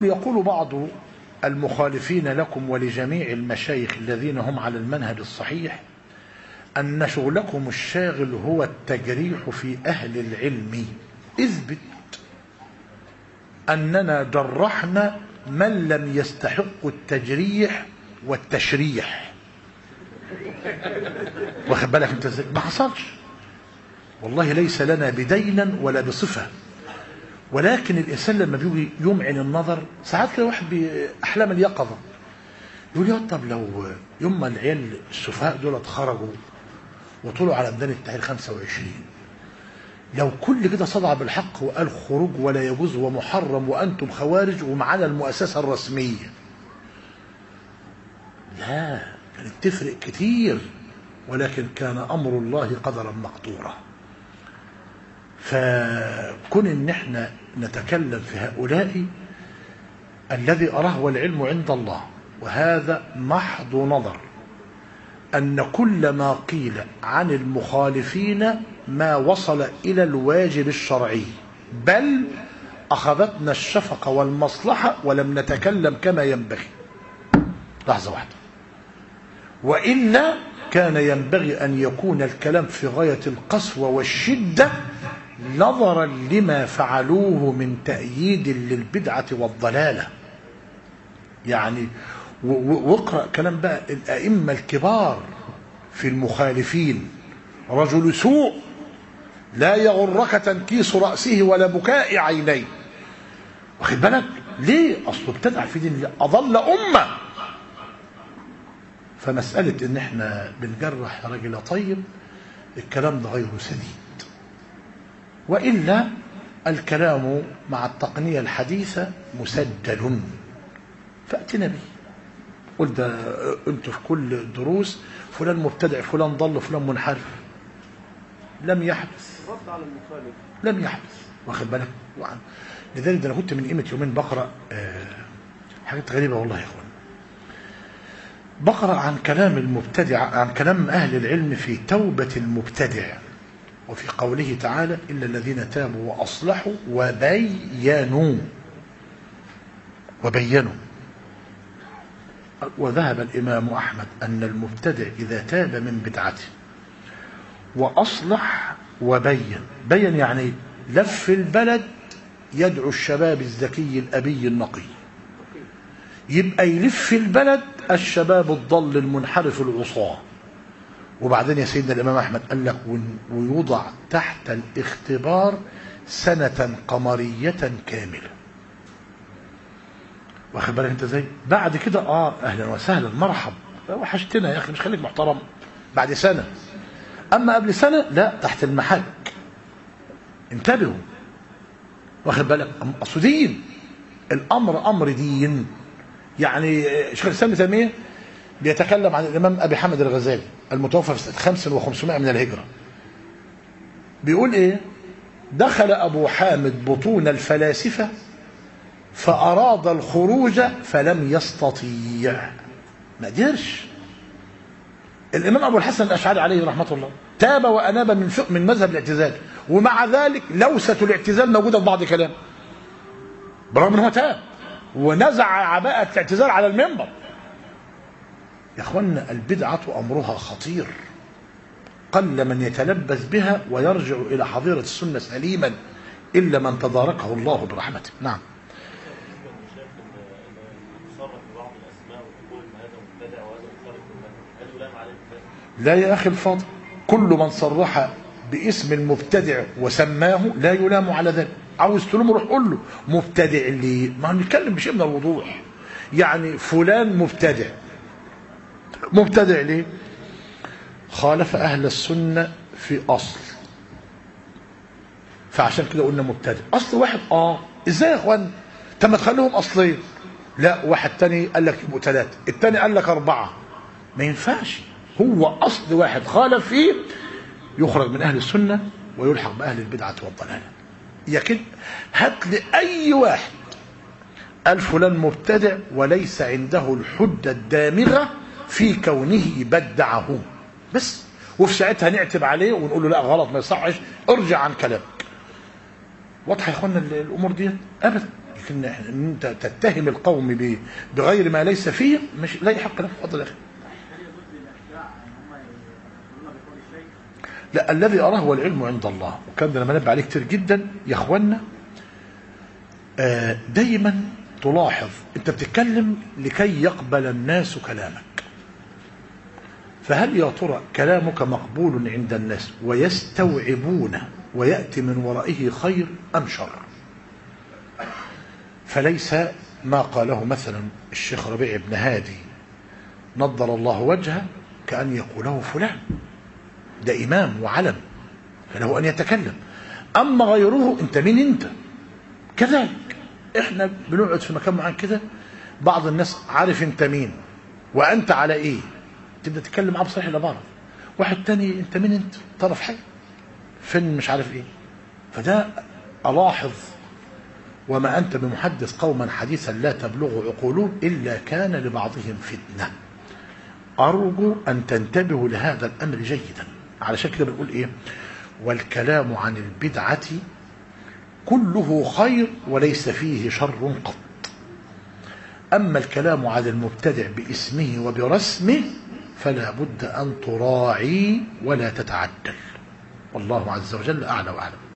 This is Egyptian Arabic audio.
يقول بعض المخالفين لكم ولجميع المشايخ الذين هم على المنهج الصحيح أن شغلكم الشاغل هو التجريح في أهل العلم اثبت أننا جرحنا من لم يستحق التجريح والتشريح واخد بالك انت ازاي ما حصلش والله ليس لنا بدينا ولا بصفه ولكن الانسان لما بيجي يمعن النظر ساعات كده واحد باحلام اليقظه يقول يا طب لو يوم ما العيال السفهاء دول خرجوا وطلعوا على ميدان التحرير 25 لو كل كده صدع بالحق وقال خروج ولا يجوز ومحرم وانتم خوارج ومعانا المؤسسه الرسميه لا كانت تفرق كتير ولكن كان امر الله قدرا مقدورا فكون ان احنا نتكلم في هؤلاء الذي اراه والعلم عند الله وهذا محض نظر ان كل ما قيل عن المخالفين ما وصل الى الواجب الشرعي بل اخذتنا الشفقه والمصلحه ولم نتكلم كما ينبغي لحظه واحده والا كان ينبغي ان يكون الكلام في غايه القسوه والشده نظرا لما فعلوه من تأييد للبدعة والضلالة يعني واقرأ كلام بقى الأئمة الكبار في المخالفين رجل سوء لا يغرك تنكيس رأسه ولا بكاء عينيه واخد بالك ليه أصله ابتدع في دين الله أضل أمة فمسألة إن إحنا بنجرح راجل طيب الكلام ده غير سديد وإلا الكلام مع التقنية الحديثة مسجل فأتنا به قل ده انتوا في كل الدروس فلان مبتدع فلان ضل فلان منحرف لم يحدث رد على المخالف لم يحدث واخد بالك وعن لذلك ده انا كنت من قيمه يومين بقرا آه حاجات غريبه والله يا اخوان بقرا عن كلام المبتدع عن كلام اهل العلم في توبه المبتدع وفي قوله تعالى إلا الذين تابوا وأصلحوا وبينوا وبينوا وذهب الإمام أحمد أن المبتدع إذا تاب من بدعته وأصلح وبين بين يعني لف البلد يدعو الشباب الذكي الأبي النقي يبقى يلف البلد الشباب الضل المنحرف العصاه وبعدين يا سيدنا الإمام أحمد قال لك ويوضع تحت الاختبار سنة قمرية كاملة واخد بالك انت ازاي بعد كده اه اهلا وسهلا مرحب وحشتنا يا اخي مش خليك محترم بعد سنة اما قبل سنة لا تحت المحك انتبهوا واخد بالك اصل دين الامر امر دين يعني شيخ الاسلام ابن تيميه بيتكلم عن الإمام أبي حامد الغزالي المتوفى في سنة 5500 من الهجرة بيقول إيه دخل أبو حامد بطون الفلاسفة فأراد الخروج فلم يستطيع ما قدرش الإمام أبو الحسن الأشعري عليه رحمة الله تاب وأناب من فقه من مذهب الاعتزال ومع ذلك لوسة الاعتزال موجودة في بعض كلامه برغم أنه تاب ونزع عباءة الاعتزال على المنبر يا اخوانا البدعة أمرها خطير قل من يتلبس بها ويرجع إلى حظيرة السنة سليما إلا من تداركه الله برحمته نعم لا يا أخي الفاضل كل من صرح باسم المبتدع وسماه لا يلام على ذلك عاوز تلوم روح قول له مبتدع ليه ما نتكلم بشيء من الوضوح يعني فلان مبتدع مبتدع ليه خالف أهل السنة في أصل فعشان كده قلنا مبتدع أصل واحد آه إزاي يا إخوان طب ما تخليهم أصلين لا واحد تاني قال لك يبقوا ثلاثة التاني قال لك أربعة ما ينفعش هو أصل واحد خالف فيه يخرج من أهل السنة ويلحق بأهل البدعة والضلالة يا كده هات لي أي واحد قال فلان مبتدع وليس عنده الحجة الدامغة في كونه بدعه بس وفي ساعتها نعتب عليه ونقول له لا غلط ما يصحش ارجع عن كلامك واضحه يا اخوانا الامور دي ابدا لكن ان انت تتهم القوم ب- بغير ما ليس فيه مش لا يحق لك فضل يا اخي هل يجوز للأتباع أن هم يقولون بقول الشيء؟ لا الذي أراه هو العلم عند الله وكان ده لما نبه عليه كتير جدا يا اخوانا آه، دايما تلاحظ انت بتتكلم لكي يقبل الناس كلامك فهل يا ترى كلامك مقبول عند الناس ويستوعبونه ويأتي من ورائه خير أم شر فليس ما قاله مثلا الشيخ ربيع بن هادي نضر الله وجهه كأن يقوله فلان ده إمام وعلم فله أن يتكلم أما غيره أنت مين أنت كذلك إحنا بنقعد في مكان معين كده بعض الناس عارف أنت مين وأنت على إيه تبدأ تتكلم معاه بصريح العبارة واحد تاني أنت مين أنت طرف حي فين مش عارف إيه فده ألاحظ وما أنت بمحدث قوما حديثا لا تبلغ عقولهم إلا كان لبعضهم فتنة أرجو أن تنتبهوا لهذا الأمر جيدا علشان كده بنقول إيه والكلام عن البدعة كله خير وليس فيه شر قط أما الكلام على المبتدع باسمه وبرسمه فلا بد أن تراعي ولا تتعدل والله عز وجل أعلى وأعلم